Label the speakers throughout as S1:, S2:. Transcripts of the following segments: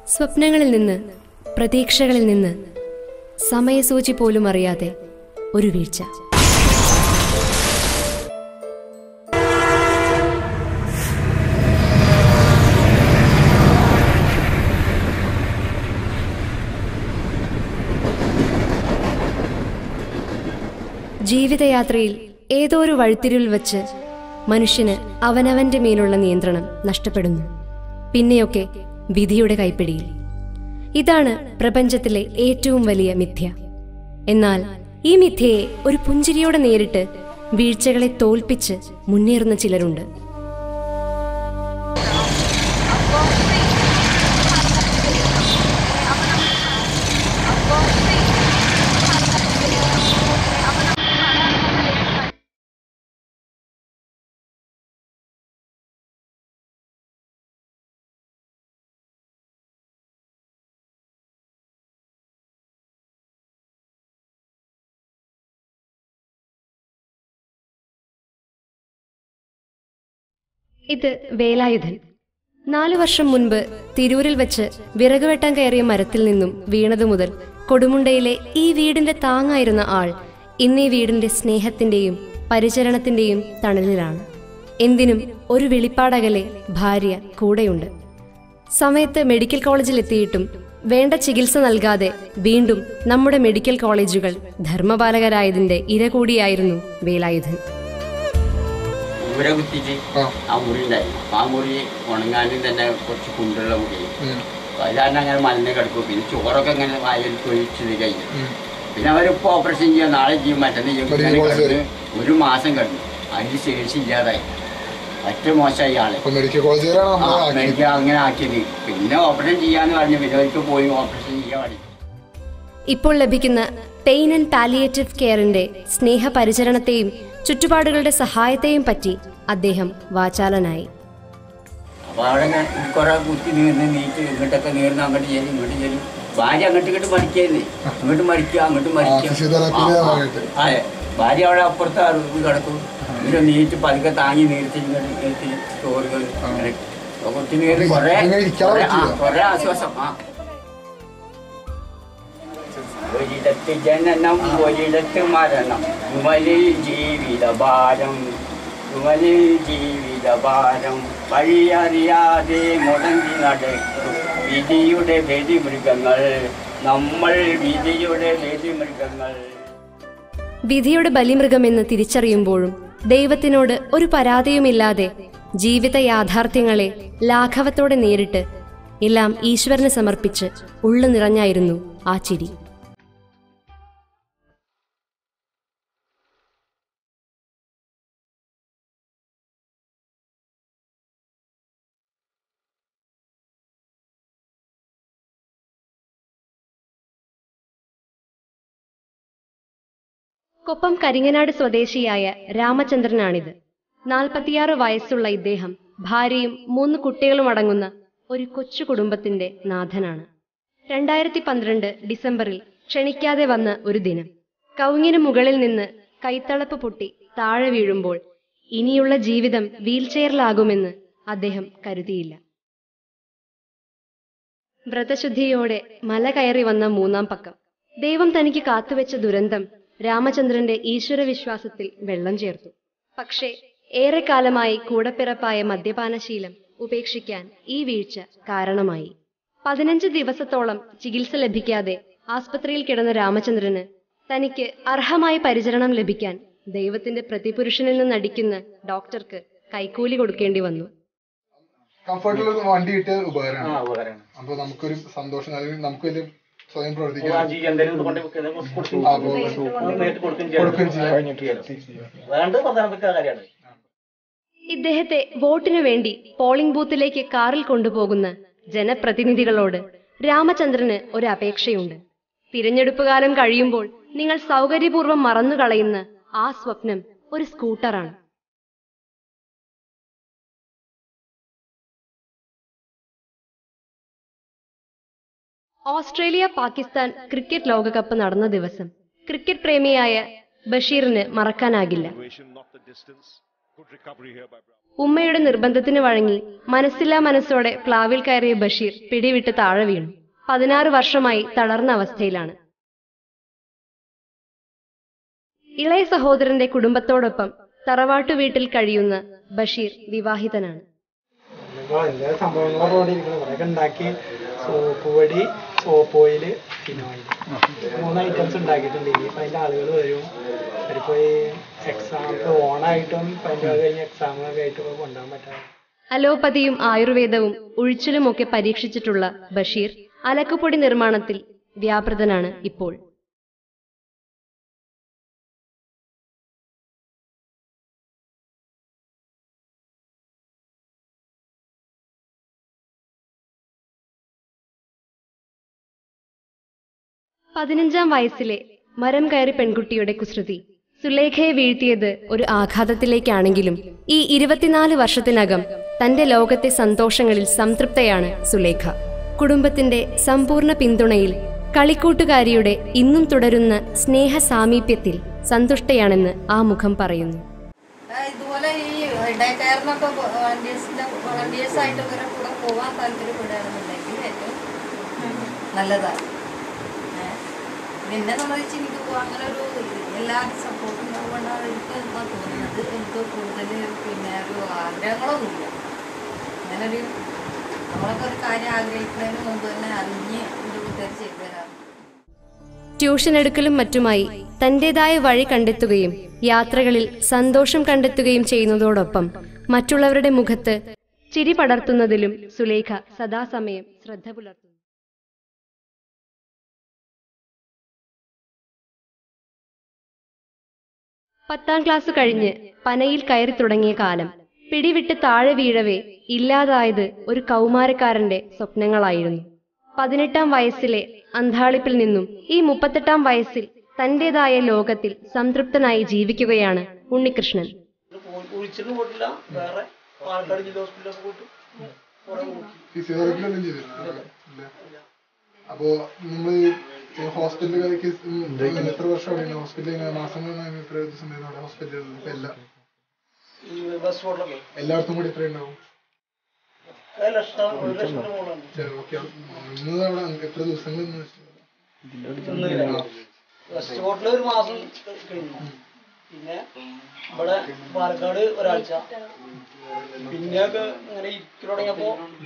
S1: സ്വപ്നങ്ങളിൽ നിന്ന് പ്രതീക്ഷകളിൽ നിന്ന് സമയസൂചി പോലും അറിയാതെ ഒരു വീഴ്ച ജീവിതയാത്രയിൽ ഏതോ ഒരു വഴിത്തിരിവിൽ വച്ച് മനുഷ്യന് അവനവന്റെ മേലുള്ള നിയന്ത്രണം നഷ്ടപ്പെടുന്നു പിന്നെയൊക്കെ വിധിയുടെ കൈപ്പിടിയിൽ ഇതാണ് പ്രപഞ്ചത്തിലെ ഏറ്റവും വലിയ മിഥ്യ എന്നാൽ ഈ മിഥ്യയെ ഒരു പുഞ്ചിരിയോടെ നേരിട്ട് വീഴ്ചകളെ തോൽപ്പിച്ച് മുന്നേറുന്ന ചിലരുണ്ട് ഇത് വേലായുധൻ നാലു വർഷം മുൻപ് തിരൂരിൽ വെച്ച് വിറക് വെട്ടാൻ കയറിയ മരത്തിൽ നിന്നും വീണതു മുതൽ കൊടുമുണ്ടയിലെ ഈ വീടിന്റെ താങ്ങായിരുന്ന ആൾ ഇന്നീ വീടിന്റെ സ്നേഹത്തിന്റെയും പരിചരണത്തിന്റെയും തണലിലാണ് എന്തിനും ഒരു വെളിപ്പാടകലെ ഭാര്യ കൂടെയുണ്ട് സമയത്ത് മെഡിക്കൽ കോളേജിൽ എത്തിയിട്ടും വേണ്ട ചികിത്സ നൽകാതെ വീണ്ടും നമ്മുടെ മെഡിക്കൽ കോളേജുകൾ ധർമ്മപാലകരായതിന്റെ ഇര കൂടിയായിരുന്നു വേലായുധൻ
S2: ഊര കുത്തിയിട്ട്
S3: ആ.
S2: ആ മുറി ഉണ്ടായിരുന്നു അപ്പൊ ആ മുറി ഉണങ്ങാനും തന്നെ കുറച്ച് കുണ്ടുള്ള മുറി
S3: ഉം.
S2: അതിലാണ് അങ്ങനെ മലിന് കിടക്കും പിന്നെ ചോറൊക്കെ ഇങ്ങനെ വായിൽ തൊഴിച്ചത് കഴിഞ്ഞു
S3: ഉം.
S2: പിന്നെ അവരിപ്പോൾ ഓപ്പറേഷൻ ചെയ്യാൻ നാളെ ചെയ്യും മറ്റന്ന് ചെയ്യും
S3: മെഡിക്കൽ
S2: ഇങ്ങനെ
S3: കോളേജ്
S2: കിടന്ന് ഒരു മാസം കിടന്നു അതിന് ശേഷി ഇല്ലാതായി ഒറ്റ മോശമായി ആള്
S3: അപ്പൊ മെഡിക്കൽ കോളേജുകാരാണ്
S2: ആ,
S3: നമ്മളെ ആക്കിയത്.
S2: എനിക്ക് അങ്ങനെ ആക്കിയത് പിന്നെ ഓപ്പറേഷൻ ചെയ്യാന്ന് പറഞ്ഞു പിന്നെ അവർക്ക് പോയി ഓപ്പറേഷൻ ചെയ്യാൻ പറഞ്ഞു
S1: ഇപ്പോൾ ലഭിക്കുന്ന പെയിൻ ആൻഡ് പാലിയേറ്റീവ് കെയറിന്റെ സ്നേഹപരിചരണത്തെയും ചുറ്റുപാടുകളുടെ സഹായത്തെയും പറ്റി അദ്ദേഹം വാചാലനായി
S2: അപ്പൊ അവിടെ ഇങ്ങനെ കുറെ കുത്തി നീർന്ന് നീറ്റ് ഇങ്ങോട്ടൊക്കെ നീർന്ന് അങ്ങോട്ട് ചെല്ലും ഇങ്ങോട്ട് ചെല്ലും ഭാര്യ അങ്ങോട്ട് ഇങ്ങോട്ട് മരിക്കുന്നേ ഇങ്ങോട്ട് മരിക്കുക അങ്ങോട്ട് മരിക്കുക
S3: ഫിസിയോതെറാപ്പിയുടെ
S2: ആ, ആ.
S3: ഭാഗമായിട്ട്.
S2: അതെ ഭാര്യ അവിടെ അപ്പുറത്ത് അറിവ് കിടക്കും ഇവര് നീറ്റ് പതുക്കെ താങ്ങി നീർത്തി ഇങ്ങോട്ട് നീർത്തി ചോറുകൾ അങ്ങനെ കുത്തി നീർന്ന് കുറെ
S3: ഇങ്ങനെ ഇരിക്കാൻ
S2: കുറെ- ആ,
S3: പറ്റില്ല.
S2: കുറെ ആശ്വാസം ആ ഒരിടത്ത് ജനനം ഒരിടത്ത് മരണം വലിയ ജീവിത ഭാരം വലിയ ജീവിത ഭാരം വഴിയറിയാതെ മുടങ്ങി നടക്കും വിധിയുടെ വെടിമൃഗങ്ങൾ നമ്മൾ വിധിയുടെ വെടിമൃഗങ്ങൾ
S1: വിധിയുടെ ബലിമൃഗമെന്ന് തിരിച്ചറിയുമ്പോഴും ദൈവത്തിനോട് ഒരു പരാതിയുമില്ലാതെ ജീവിത യാഥാർത്ഥ്യങ്ങളെ ലാഘവത്തോടെ നേരിട്ട് എല്ലാം ഈശ്വരന് സമർപ്പിച്ച് ഉള്ളു നിറഞ്ഞായിരുന്നു ആ ചിരി കൊപ്പം കരിങ്ങനാട് സ്വദേശിയായ രാമചന്ദ്രനാണിത് നാൽപ്പത്തിയാറ് വയസ്സുള്ള ഇദ്ദേഹം ഭാര്യയും മൂന്ന് കുട്ടികളും അടങ്ങുന്ന ഒരു കൊച്ചു കുടുംബത്തിന്റെ നാഥനാണ് രണ്ടായിരത്തി പന്ത്രണ്ട് ഡിസംബറിൽ ക്ഷണിക്കാതെ വന്ന ഒരു ദിനം കവുങ്ങിന് മുകളിൽ നിന്ന് കൈത്തളപ്പ് പൊട്ടി താഴെ വീഴുമ്പോൾ ഇനിയുള്ള ജീവിതം വീൽചെയറിലാകുമെന്ന് അദ്ദേഹം കരുതിയില്ല വ്രതശുദ്ധിയോടെ മല കയറി വന്ന മൂന്നാം പക്കം ദൈവം തനിക്ക് കാത്തുവെച്ച ദുരന്തം രാമചന്ദ്രന്റെ ഈശ്വരവിശ്വാസത്തിൽ വെള്ളം ചേർത്തു പക്ഷേ ഏറെക്കാലമായി കൂടപ്പിറപ്പായ മദ്യപാനശീലം ഉപേക്ഷിക്കാൻ ഈ വീഴ്ച കാരണമായി പതിനഞ്ച് ദിവസത്തോളം ചികിത്സ ലഭിക്കാതെ ആസ്പത്രിയിൽ കിടന്ന രാമചന്ദ്രന് തനിക്ക് അർഹമായ പരിചരണം ലഭിക്കാൻ ദൈവത്തിന്റെ പ്രതിപുരുഷനെന്ന് നടിക്കുന്ന ഡോക്ടർക്ക് കൈക്കൂലി കൊടുക്കേണ്ടി വന്നു
S3: കംഫർട്ടുള്ള ഒരു വണ്ടി കിട്ടിയ ഉപകാരമാണ് അപ്പൊ നമുക്കൊരു സന്തോഷം അല്ലെങ്കിൽ നമുക്ക് വലിയ സ്വയം പ്രവർത്തിക്കാൻ അപ്പൊ കൊടുക്കുകയും ചെയ്യാം
S1: ഇദ്ദേഹത്തെ വോട്ടിനു വേണ്ടി പോളിംഗ് ബൂത്തിലേക്ക് കാറിൽ കൊണ്ടുപോകുന്ന ജനപ്രതിനിധികളോട് രാമചന്ദ്രന് ഒരു അപേക്ഷയുണ്ട് തിരഞ്ഞെടുപ്പ് കാലം കഴിയുമ്പോൾ നിങ്ങൾ സൗകര്യപൂർവ്വം മറന്നുകളയുന്ന ആ സ്വപ്നം ഒരു സ്കൂട്ടറാണ് ഓസ്ട്രേലിയ പാകിസ്ഥാൻ ക്രിക്കറ്റ് ലോകകപ്പ് നടന്ന ദിവസം ക്രിക്കറ്റ് പ്രേമിയായ ബഷീറിന് മറക്കാനാകില്ല
S4: situation, not the distance. good recovery here by Brown.
S1: ഉമ്മയുടെ നിർബന്ധത്തിന് വഴങ്ങി മനസ്സില്ലാ മനസ്സോടെ പ്ലാവിൽ കയറിയ ബഷീർ പിടിവിട്ട് താഴെ വീണു പതിനാറ് വർഷമായി തളർന്ന അവസ്ഥയിലാണ് ഇളയ സഹോദരന്റെ കുടുംബത്തോടൊപ്പം തറവാട്ടു വീട്ടിൽ കഴിയുന്ന ബഷീർ വിവാഹിതനാണ്
S5: അപ്പോൾ എല്ലാ സംഭവങ്ങളും പറഞ്ഞിരിക്കുന്നത് കുറേയൊക്കെ ഉണ്ടാക്കി സോപ്പ് പൊടി സോപ്പ് ഓയില് പിന്നെ ഓയിൽ മൂന്ന് ഐറ്റംസ് ഉണ്ടാക്കിയിട്ടുണ്ട് ഇനിയിപ്പോൾ അതിൻ്റെ ആളുകൾ വരും അവരിപ്പോൾ ഈ എക്സാം ഇപ്പോൾ ഓണായിട്ടും ഇപ്പം അതിൻ്റെ കഴിഞ്ഞ് എക്സാമൊക്കെ ആയിട്ട് ഇപ്പോൾ കൊണ്ടുപോകാൻ പറ്റാതെ
S1: അലോപ്പതിയും ആയുർവേദവും ഉഴിച്ചിലുമൊക്കെ പരീക്ഷിച്ചിട്ടുള്ള ബഷീർ അലക്കുപൊടി നിർമ്മാണത്തിൽ വ്യാപൃതനാണ് ഇപ്പോൾ പതിനഞ്ചാം വയസ്സിലെ മരം കയറി പെൺകുട്ടിയുടെ കുസൃതി സുലേഖയെ വീഴ്ത്തിയത് ഒരു ആഘാതത്തിലേക്കാണെങ്കിലും ഈ ഇരുപത്തിനാല് വർഷത്തിനകം തന്റെ ലോകത്തെ സന്തോഷങ്ങളിൽ സംതൃപ്തയാണ് സുലേഖ കുടുംബത്തിന്റെ സമ്പൂർണ്ണ പിന്തുണയിൽ കളിക്കൂട്ടുകാരിയുടെ ഇന്നും തുടരുന്ന സ്നേഹ സാമീപ്യത്തിൽ സന്തുഷ്ടയാണെന്ന് ആ മുഖം പറയുന്നു
S6: ആ, ഇതുപോലെ ഈ ഡേ കെയറിനൊക്കെ വളണ്ടിയേഴ്സിന്റെ വളണ്ടിയേഴ്സ് ആയിട്ട് ഇവരെ കൂടെ പോകാൻ താല്പര്യപ്പെടുകയാണെന്നുണ്ടെങ്കിൽ ഏറ്റവും നല്ലതാണ് ഏ. എന്നെ സംബന്ധിച്ച് എനിക്ക് പോ- അങ്ങനെ ഒരു എല്ലാ സപ്പോർട്ടും ഉണ്ടാവുകൊണ്ടാണ് എനിക്ക് എന്താ തോന്നുന്നത് എനിക്ക് കൂടുതൽ പിന്നെ ഒരു ആഗ്രഹങ്ങളൊന്നുമില്ല അങ്ങനെ ഒരു നമ്മളൊക്കെ ഒരു കാര്യം ആഗ്രഹിക്കുന്നതിന് മുമ്പ് തന്നെ അറിഞ്ഞ് എൻ്റെ കൂട്ടുകാർ ചെയ്തു തരാറുണ്ട്
S1: ട്യൂഷൻ എടുക്കലും മറ്റുമായി തന്റേതായ വഴി കണ്ടെത്തുകയും യാത്രകളിൽ സന്തോഷം കണ്ടെത്തുകയും ചെയ്യുന്നതോടൊപ്പം മറ്റുള്ളവരുടെ മുഖത്ത് ചിരി പടർത്തുന്നതിലും സുലേഖ സദാസമയം ശ്രദ്ധ പുലർത്തുന്നു പത്താം ക്ലാസ് കഴിഞ്ഞ് പനയിൽ കയറി തുടങ്ങിയ കാലം പിടിവിട്ട് താഴെ വീഴവേ ഇല്ലാതായത് ഒരു കൗമാരക്കാരന്റെ സ്വപ്നങ്ങളായിരുന്നു പതിനെട്ടാം വയസ്സിലെ അന്താളിപ്പിൽ നിന്നും ഈ മുപ്പത്തെട്ടാം വയസ്സിൽ തന്റേതായ ലോകത്തിൽ സംതൃപ്തനായി ജീവിക്കുകയാണ് ഉണ്ണികൃഷ്ണൻ
S5: ഒഴിച്ചിട്ട് പോയിട്ടില്ല വേറെ പാലക്കാട് ജില്ലാ ഹോസ്പിറ്റലൊക്കെ പോയിട്ട് കുറെ നോക്കി
S3: ഫിസിയോതെറാപ്പി ഒന്നും ചെയ്തിട്ടില്ല ഇല്ല അപ്പോ നിങ്ങൾ ഹോസ്പിറ്റലിലേക്ക് എത്ര വർഷമാണ് ഹോസ്പിറ്റലിൽ മാസങ്ങൾ എത്ര ദിവസം ഉണ്ടായിരുന്നു ഹോസ്പിറ്റലിൽ ഇപ്പൊ എല്ലാ
S5: ഈ ബസ് റോഡിലൊക്കെ
S3: എല്ലായിടത്തും കൂടി എത്ര ഉണ്ടാവും
S5: ഒരു ലക്ഷം ഒരു ലക്ഷത്തിന്റെ മുകളിലാണ്
S3: ശരി, ഓക്കേ. ഇന്ന് അവിടെ എത്ര ദിവസങ്ങൾ നിന്ന്
S5: ഒന്നുമില്ല ബസ് റോഡിൽ ഒരു മാസം കഴിഞ്ഞു പിന്നെ ഇവിടെ പാലക്കാട് ഒരാഴ്ച പിന്നെയൊക്കെ ഇങ്ങനെ ഇരിക്കൽ തുടങ്ങിയപ്പോ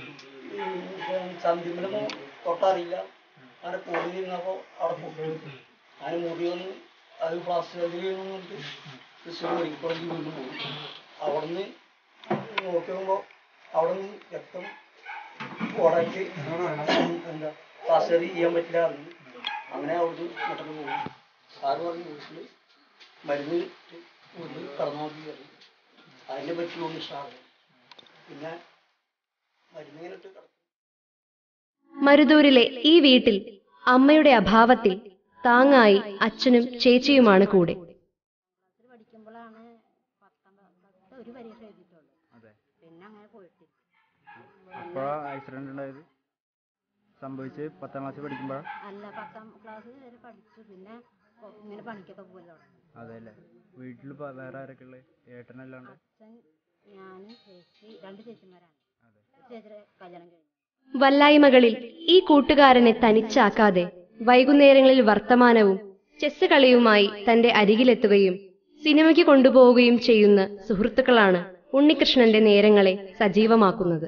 S5: ചന്തിമലൊന്നും തൊട്ടറിയില്ല അങ്ങനെ കൂടി നിന്നപ്പോ അവിടെ പോയി ഞാൻ മുടി വന്ന് അത് പ്ലാസ്റ്റിക് സർജറി പറഞ്ഞിട്ട് തൃശ്ശൂർ മെഡിക്കൽ കോളേജിൽ വീണ്ടും പോയി അവിടുന്ന് നോക്കി നോക്കുമ്പോ അവിടുന്ന് രക്തം ഓടായിട്ട് എന്താ പ്ലാസ്റ്റിക് സർജറി ചെയ്യാൻ പറ്റില്ല അറിഞ്ഞു അങ്ങനെ അവിടുന്ന് മറ്റൊക്കെ പോയി സാറ് പറഞ്ഞു വീട്ടില് മരുന്ന് വീട്ടിൽ കടന്നു നോക്കി പറഞ്ഞു അതിനെ പറ്റി ഒന്ന് സാറ് പിന്നെ മരുന്ന് ഇങ്ങനെ ഇട്ട് കിടക്കും
S1: മരുതൂരിലെ ഈ വീട്ടിൽ അമ്മയുടെ അഭാവത്തിൽ താങ്ങായി അച്ഛനും ചേച്ചിയുമാണ് കൂടെ
S7: പഠിക്കുമ്പോഴാണ് പത്താം പത്ത് ഒരു പരീക്ഷ എഴുതിയിട്ടുള്ളൂ പിന്നെ അങ്ങനെ പോയിട്ടില്ല
S8: അപ്പോൾ ആക്സിഡന്റ് ഉണ്ടായത് സംഭവിച്ച് പത്താം ക്ലാസ്സിൽ പഠിക്കുമ്പോഴാണ്
S7: അല്ല പത്താം ക്ലാസ് വരെ പഠിച്ചു പിന്നെ കൊ- ഇങ്ങനെ പണിക്കൊക്കെ പോലെ തുടങ്ങി
S8: അതെ അല്ലേ വീട്ടിൽ വേറെ ആരൊക്കെ ഉള്ളത് ഏട്ടനല്ലാണ്ട്
S7: അച്ഛൻ ഞാനും ചേച്ചി രണ്ട് ചേച്ചിമാരാണ് ചേച്ചിയുടെ കല്യാണം കഴിഞ്ഞു
S1: വല്ലായ്മകളിൽ ഈ കൂട്ടുകാരനെ തനിച്ചാക്കാതെ വൈകുന്നേരങ്ങളിൽ വർത്തമാനവും ചെസ് കളിയുമായി തന്റെ അരികിലെത്തുകയും സിനിമയ്ക്ക് കൊണ്ടുപോവുകയും ചെയ്യുന്ന സുഹൃത്തുക്കളാണ് ഉണ്ണികൃഷ്ണന്റെ നേരങ്ങളെ സജീവമാക്കുന്നത്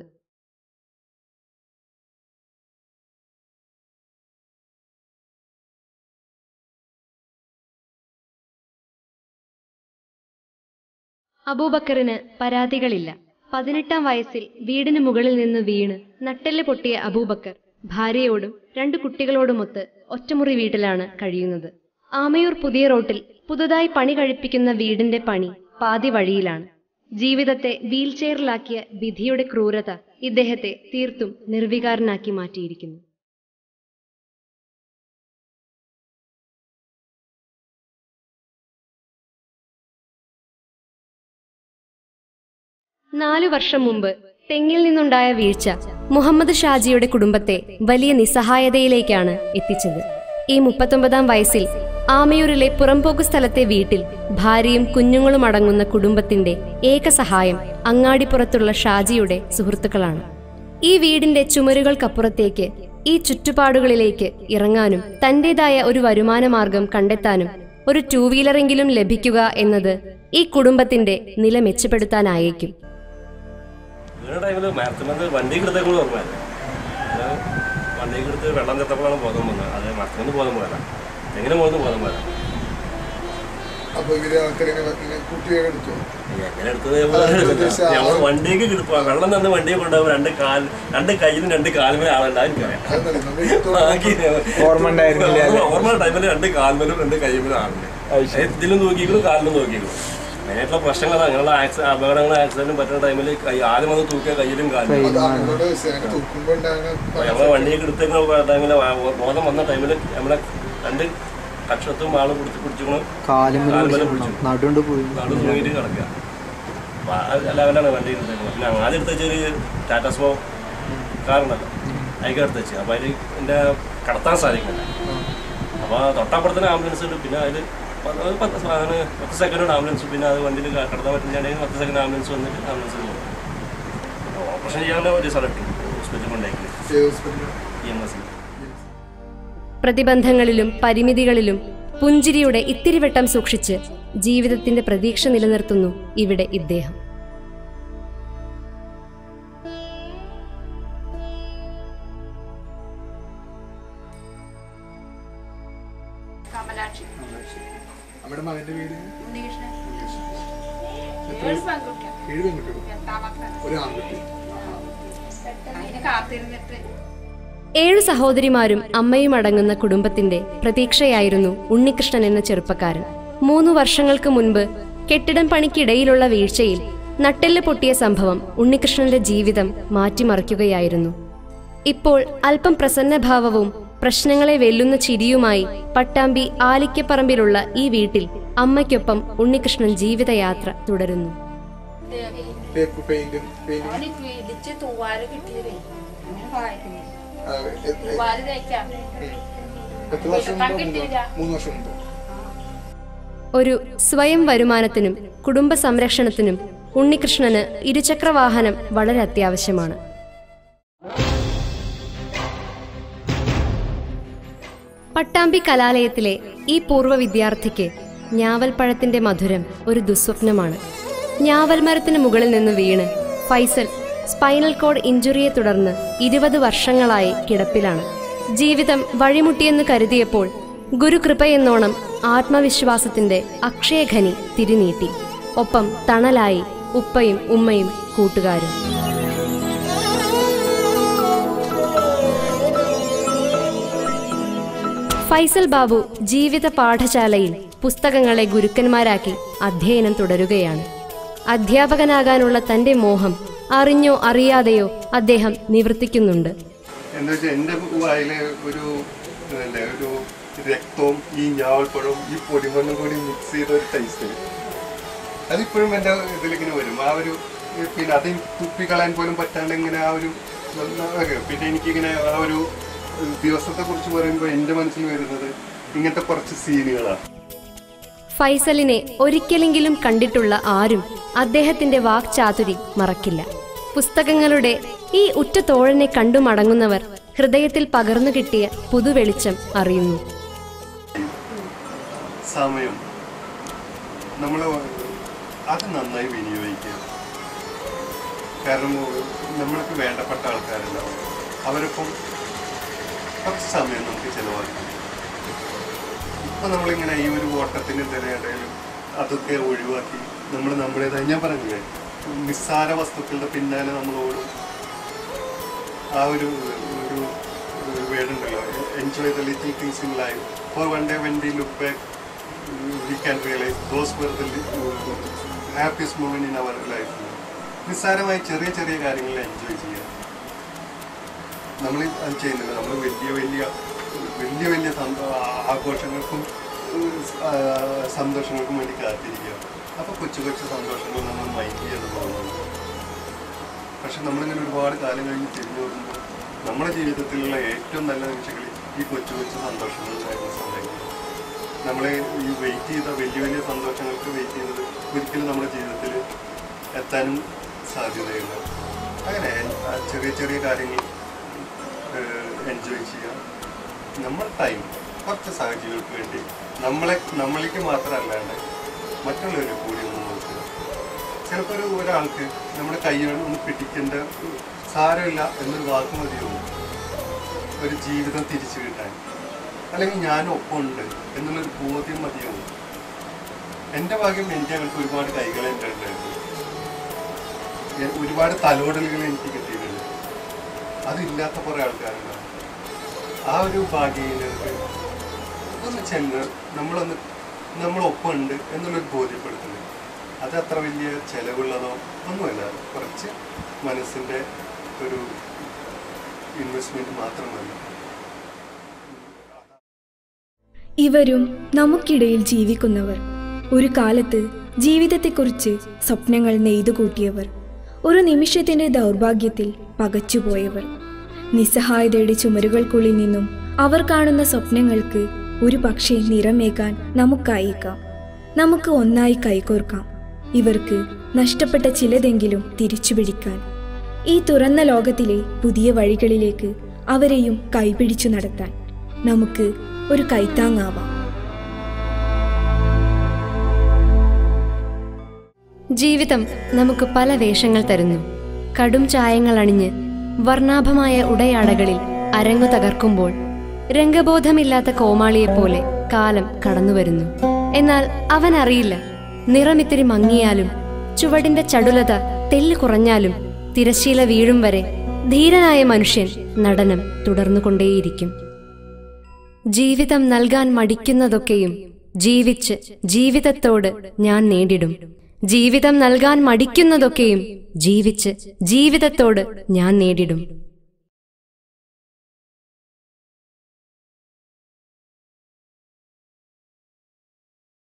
S1: അബൂബക്കറിന് പരാതികളില്ല പതിനെട്ടാം വയസ്സിൽ വീടിന് മുകളിൽ നിന്ന് വീണ് നട്ടെല്ല് പൊട്ടിയ അബൂബക്കർ ഭാര്യയോടും രണ്ട് കുട്ടികളോടുമൊത്ത് ഒറ്റമുറി വീട്ടിലാണ് കഴിയുന്നത് ആമയൂർ പുതിയ റോട്ടിൽ പുതുതായി പണി കഴിപ്പിക്കുന്ന വീടിന്റെ പണി പാതി വഴിയിലാണ് ജീവിതത്തെ വീൽചെയറിലാക്കിയ വിധിയുടെ ക്രൂരത ഇദ്ദേഹത്തെ തീർത്തും നിർവികാരനാക്കി മാറ്റിയിരിക്കുന്നു നാലു വർഷം മുമ്പ് തെങ്ങിൽ നിന്നുണ്ടായ വീഴ്ച മുഹമ്മദ് ഷാജിയുടെ കുടുംബത്തെ വലിയ നിസ്സഹായതയിലേക്കാണ് എത്തിച്ചത് ഈ മുപ്പത്തൊമ്പതാം വയസ്സിൽ ആമയൂരിലെ പുറംപോക്ക് സ്ഥലത്തെ വീട്ടിൽ ഭാര്യയും കുഞ്ഞുങ്ങളും അടങ്ങുന്ന കുടുംബത്തിന്റെ ഏക സഹായം അങ്ങാടിപ്പുറത്തുള്ള ഷാജിയുടെ സുഹൃത്തുക്കളാണ് ഈ വീടിന്റെ ചുമരുകൾക്കപ്പുറത്തേക്ക് ഈ ചുറ്റുപാടുകളിലേക്ക് ഇറങ്ങാനും തന്റേതായ ഒരു വരുമാന മാർഗം കണ്ടെത്താനും ഒരു ടൂ വീലറെങ്കിലും ലഭിക്കുക എന്നത് ഈ കുടുംബത്തിന്റെ നില മെച്ചപ്പെടുത്താനായേക്കും
S4: വീണ ടൈമിൽ മരത്തുമെന്ന് വണ്ടി എടുത്തേക്കും ഓർമ്മയില്ല വണ്ടി എടുത്ത് വെള്ളം ചെത്തപ്പോഴാണ് ബോധം വന്നത് അത് മരത്തുമെന്ന് ബോധം പോയല്ല എങ്ങനെ പോകുന്നു ബോധം പോയല്ല
S3: അപ്പൊ ഇവര് ആൾക്കാരെ ഇങ്ങനെ കുട്ടിയൊക്കെ എടുത്തു
S4: എങ്ങനെ എടുത്തത് നമ്മൾ വണ്ടിക്ക് കിടക്കുക വെള്ളം തന്നെ വണ്ടിയെ കൊണ്ടുപോകും രണ്ട് കാൽ രണ്ട് കയ്യിലും രണ്ട് കാലുമേ ആളുണ്ടാവും
S8: ഓർമ്മ ഉണ്ടായിരുന്നില്ല അല്ലേ?
S4: ഓർമ്മ ടൈമിൽ രണ്ട് കാൽമേലും രണ്ട് കയ്യുമേലും ആളുണ്ട് ഇതിലും നോക്കിയിരുന്നു കാലിലും നോക്കിയിരുന്നു മെയിനായിട്ടുള്ള പ്രശ്നങ്ങൾ അങ്ങനെയുള്ള ആക്സി അപകടങ്ങളും ആക്സിഡന്റും പറ്റുന്ന ടൈമിൽ ആദ്യം വന്ന് തൂക്കിയ കയ്യിലും കാലിലും
S3: അത് അവരോട് അങ്ങനെ തൂക്കുമ്പോ ഉണ്ടാകുന്ന
S4: നമ്മളെ വണ്ടിയൊക്കെ എടുത്തേക്കുന്ന ടൈമിൽ ബോധം വന്ന ടൈമിൽ നമ്മളെ രണ്ട് കക്ഷത്തും ആള് പിടിച്ച് പിടിച്ചു
S8: കാലുമ്മല്
S4: കാലുമ്മല്
S8: പിടിച്ചു.
S4: പിടിച്ചു.
S8: നടുണ്ട് പോയി
S4: നാട് തൂങ്ങിയിട്ട് കിടക്കുക അപ്പൊ ആ ലെവലാണ് വണ്ടി എടുത്തേക്കുന്നത് പിന്നെ ആദ്യം എടുത്ത് വെച്ചൊരു ടാറ്റ സ്മോ കാറുണ്ടല്ലോ അതിലേക്ക് എടുത്ത് വെച്ച് അപ്പോൾ അതിൽ എൻ്റെ കടത്താൻ സാധിക്കുന്നില്ല അപ്പോൾ തൊട്ടപ്പുറത്തിന് ആംബുലൻസ് ഉണ്ട് പിന്നെ അതിൽ ഒരു പത്ത് സ- അതിന് പത്ത് സെക്കൻഡ് ആംബുലൻസ് പിന്നെ അത് വണ്ടിയിൽ കടത്താൻ പറ്റുന്നുണ്ടെങ്കിൽ പത്ത് സെക്കൻഡ് ആംബുലൻസ് വന്നിട്ട് ആംബുലൻസിൽ പോകും ഓപ്പറേഷൻ ചെയ്യാനുള്ള ഒരു സ്ഥലം ഹോസ്പിറ്റൽ കൊണ്ടേക്ക് ഇ എം എസ്
S1: പ്രതിബന്ധങ്ങളിലും പരിമിതികളിലും പുഞ്ചിരിയുടെ ഇത്തിരിവട്ടം സൂക്ഷിച്ച് ജീവിതത്തിന്റെ പ്രതീക്ഷ നിലനിർത്തുന്നു ഇവിടെ ഇദ്ദേഹം
S6: കമലാക്ഷി
S3: നമ്മുടെ മകന്റെ വീട്
S6: ഉണ്ണികൃഷ്ണൻ
S3: എത്ര
S6: ഏഴ് പെൺകുട്ടികൾ
S3: ഏഴ് പെൺകുട്ടികൾ
S6: എട്ടാമത്തെ
S3: ഒരു ആൺകുട്ടി
S6: അതിന് കാത്തിരുന്നിട്ട്
S1: ഏഴു സഹോദരിമാരും അമ്മയും അടങ്ങുന്ന കുടുംബത്തിന്റെ പ്രതീക്ഷയായിരുന്നു ഉണ്ണികൃഷ്ണൻ എന്ന ചെറുപ്പക്കാരൻ മൂന്നു വർഷങ്ങൾക്ക് മുൻപ് കെട്ടിടം പണിക്കിടയിലുള്ള വീഴ്ചയിൽ നട്ടെല്ല് പൊട്ടിയ സംഭവം ഉണ്ണികൃഷ്ണന്റെ ജീവിതം മാറ്റിമറിക്കുകയായിരുന്നു ഇപ്പോൾ അല്പം പ്രസന്നഭാവവും പ്രശ്നങ്ങളെ വെല്ലുന്ന ചിരിയുമായി പട്ടാമ്പി ആലിക്കപ്പറമ്പിലുള്ള ഈ വീട്ടിൽ അമ്മയ്ക്കൊപ്പം ഉണ്ണികൃഷ്ണൻ ജീവിതയാത്ര തുടരുന്നു
S3: തേപ്പ് പെയിന്റ് പെയിന്റ്
S6: അവന് ഇടിച്ച് തൂവാല് കിട്ടിയതേ അങ്ങനെ വായിക്കുന്നു തൂവാല് തേക്കാം
S3: എത്ര വർഷം മുമ്പ് മൂന്ന് മൂന്ന് വർഷം മുമ്പ്
S1: ഒരു സ്വയം വരുമാനത്തിനും കുടുംബ സംരക്ഷണത്തിനും ഉണ്ണികൃഷ്ണന് ഇരുചക്രവാഹനം വളരെ അത്യാവശ്യമാണ് പട്ടാമ്പി കലാലയത്തിലെ ഈ പൂർവ്വ വിദ്യാർത്ഥിക്ക് ഞാവൽപ്പഴത്തിന്റെ മധുരം ഒരു ദുസ്വപ്നമാണ് ഞാവൽ മരത്തിന് മുകളിൽ നിന്ന് വീണ് ഫൈസൽ സ്പൈനൽ കോഡ് ഇഞ്ചുറിയെ തുടർന്ന് ഇരുപത് വർഷങ്ങളായി കിടപ്പിലാണ് ജീവിതം വഴിമുട്ടിയെന്ന് കരുതിയപ്പോൾ ഗുരുകൃപയെന്നോണം ആത്മവിശ്വാസത്തിന്റെ അക്ഷയഖനി തിരിനീട്ടി ഒപ്പം തണലായി ഉപ്പയും ഉമ്മയും കൂട്ടുകാരും ഫൈസൽ ബാബു ജീവിത പാഠശാലയിൽ പുസ്തകങ്ങളെ ഗുരുക്കന്മാരാക്കി അധ്യയനം തുടരുകയാണ് അധ്യാപകനാകാനുള്ള തന്റെ മോഹം അറിഞ്ഞോ അറിയാതെയോ അദ്ദേഹം നിവർത്തിക്കുന്നുണ്ട്
S9: എന്താ വെച്ചാൽ എൻ്റെ വായിലെ ഒരു എന്താ ഒരു രക്തവും ഈ ഞാവൽപ്പഴവും ഈ പൊടിമണ്ണും കൂടി മിക്സ് ചെയ്ത ഒരു ടേസ്റ്റ് അതിപ്പോഴും എൻ്റെ ഇതിലിങ്ങനെ വരും ആ ഒരു പിന്നെ അത് തുപ്പിക്കളയാൻ പോലും പറ്റാണ്ട് ഇങ്ങനെ ആ ഒരു ഒരു- പിന്നെ എനിക്കിങ്ങനെ ആ ഒരു ദിവസത്തെ കുറിച്ച് പറയുമ്പോൾ എൻ്റെ മനസ്സിൽ വരുന്നത് ഇങ്ങനത്തെ കുറച്ച് സീനുകളാണ്
S1: ഫൈസലിനെ ഒരിക്കലെങ്കിലും കണ്ടിട്ടുള്ള ആരും അദ്ദേഹത്തിന്റെ വാക്ചാതുരി മറക്കില്ല പുസ്തകങ്ങളുടെ ഈ ഉറ്റ തോഴനെ കണ്ടു മടങ്ങുന്നവർ ഹൃദയത്തിൽ പകർന്നു കിട്ടിയ പുതുവെളിച്ചം അറിയുന്നു
S9: സമയം നമ്മൾ അത് നന്നായി വിനിയോഗിക്കുക കാരണം നമ്മൾക്ക് വേണ്ടപ്പെട്ട ആൾക്കാരുണ്ടാവും അവരൊപ്പം കുറച്ച് സമയം നമുക്ക് ചിലവാക്കാം ഇപ്പൊ നമ്മളിങ്ങനെ ഈ ഒരു ഓട്ടത്തിന് തിരയിടയിലും അതൊക്കെ ഒഴിവാക്കി നമ്മൾ നമ്മുടേതായി ഞാൻ പറഞ്ഞില്ലേ നിസ്സാര വസ്തുക്കളുടെ പിന്നാലെ നമ്മൾ ഓടും ആ ഒരു ഒരു വേർഡുണ്ടല്ലോ enjoy the little things in life for one day when we look back we can realise those were the happiest moment in our life നിസ്സാരമായി ചെറിയ ചെറിയ കാര്യങ്ങൾ എൻജോയ് ചെയ്യുക നമ്മൾ അത് ചെയ്യുന്നില്ല നമ്മൾ വലിയ വലിയ വലിയ വലിയ സന്തോ- ആഘോഷങ്ങൾക്കും ഉം, ആ, സന്തോഷങ്ങൾക്കും വേണ്ടി കാത്തിരിക്കുക അപ്പോൾ കൊച്ചു കൊച്ചു സന്തോഷങ്ങൾ നമ്മൾ മൈൻഡ് ചെയ്ത് പോകുന്നുണ്ട് പക്ഷെ നമ്മളിങ്ങനെ ഒരുപാട് കാലം കഴിഞ്ഞ് തിരിഞ്ഞു നോക്കുമ്പോൾ നമ്മുടെ ജീവിതത്തിലുള്ള ഏറ്റവും നല്ല നിമിഷങ്ങളിൽ ഈ കൊച്ചു കൊച്ചു സന്തോഷങ്ങളിലായിരുന്നു സമയങ്ങൾ നമ്മൾ ഈ വെയിറ്റ് ചെയ്ത വലിയ വലിയ സന്തോഷങ്ങൾക്ക് വെയിറ്റ് ചെയ്യുന്നത് ഒരിക്കലും നമ്മുടെ ജീവിതത്തിൽ എത്താനും സാധ്യതയില്ല അങ്ങനെ ആ ചെറിയ ചെറിയ കാര്യങ്ങൾ എൻജോയ് ചെയ്യുക നമ്മൾ ടൈം കുറച്ച് സാഹചര്യങ്ങൾക്ക് വേണ്ടി നമ്മളെ നമ്മളിലേക്ക് മാത്രമല്ലാണ്ട് മറ്റുള്ളവരെ കൂടി ഒന്ന് നോക്കുക ചിലപ്പോൾ ഒരു ഒരാൾക്ക് നമ്മുടെ കൈകൾ ഒന്ന് പിടിക്കേണ്ട സാരമില്ല എന്നൊരു വാക്ക് മതിയാവും ഒരു ജീവിതം തിരിച്ചു കിട്ടാൻ അല്ലെങ്കിൽ ഞാനും ഒപ്പമുണ്ട് എന്നുള്ളൊരു ബോധ്യം മതിയാവും എൻ്റെ ഭാഗ്യം എനിക്ക് അങ്ങനത്തെ ഒരുപാട് കൈകൾ എൻ്റെ ഉണ്ടായിരുന്നു ഞാൻ ഒരുപാട് തലോടലുകൾ എനിക്ക് കിട്ടിയിട്ടുണ്ട് അതില്ലാത്ത കുറേ ആൾക്കാരുണ്ടാവും ആ ഒരു ഭാഗ്യം ഞങ്ങൾക്ക് ഒന്ന് ചെന്ന് നമ്മളൊന്ന് നമ്മളൊപ്പമുണ്ട് എന്നുള്ളൊരു ബോധ്യപ്പെടുത്തുന്നത് അത് അത്ര വലിയ ചെലവുള്ളതോ ഒന്നുമല്ല കുറച്ച് മനസ്സിൻ്റെ ഒരു ഇൻവെസ്റ്റ്മെൻറ്റ് മാത്രമല്ല
S10: ഇവരും നമുക്കിടയിൽ ജീവിക്കുന്നവർ ഒരു കാലത്ത് ജീവിതത്തെക്കുറിച്ച് സ്വപ്നങ്ങൾ നെയ്തുകൂട്ടിയവർ ഒരു നിമിഷത്തിന്റെ ദൗർഭാഗ്യത്തിൽ പകച്ചുപോയവർ നിസ്സഹായതയുടെ ചുമരുകൾക്കുള്ളിൽ നിന്നും അവർ കാണുന്ന സ്വപ്നങ്ങൾക്ക് ഒരു പക്ഷേ നിറമേകാൻ നമുക്കായേക്കാം നമുക്ക് ഒന്നായി കൈകോർക്കാം ഇവർക്ക് നഷ്ടപ്പെട്ട ചിലതെങ്കിലും തിരിച്ചുപിടിക്കാൻ ഈ തുറന്ന ലോകത്തിലെ പുതിയ വഴികളിലേക്ക് അവരെയും കൈപിടിച്ചു നടത്താൻ നമുക്ക് ഒരു കൈത്താങ്ങാവാം
S1: ജീവിതം നമുക്ക് പല വേഷങ്ങൾ തരുന്നു കടും ചായങ്ങൾ അണിഞ്ഞ് വർണ്ണാഭമായ ഉടയാടകളിൽ അരങ്ങു തകർക്കുമ്പോൾ രംഗബോധമില്ലാത്ത കോമാളിയെപ്പോലെ കാലം കടന്നുവരുന്നു എന്നാൽ അവൻ അറിയില്ല നിറമിത്തിരി മങ്ങിയാലും ചുവടിന്റെ ചടുലത തെല്ല് കുറഞ്ഞാലും തിരശീല വീഴും വരെ ധീരനായ മനുഷ്യൻ നടനം തുടർന്നുകൊണ്ടേയിരിക്കും ജീവിതം നൽകാൻ മടിക്കുന്നതൊക്കെയും ജീവിച്ച് ജീവിതത്തോട് ഞാൻ നേടിടും ജീവിതം നൽകാൻ മടിക്കുന്നതൊക്കെയും ജീവിച്ച് ജീവിതത്തോട് ഞാൻ നേടിടും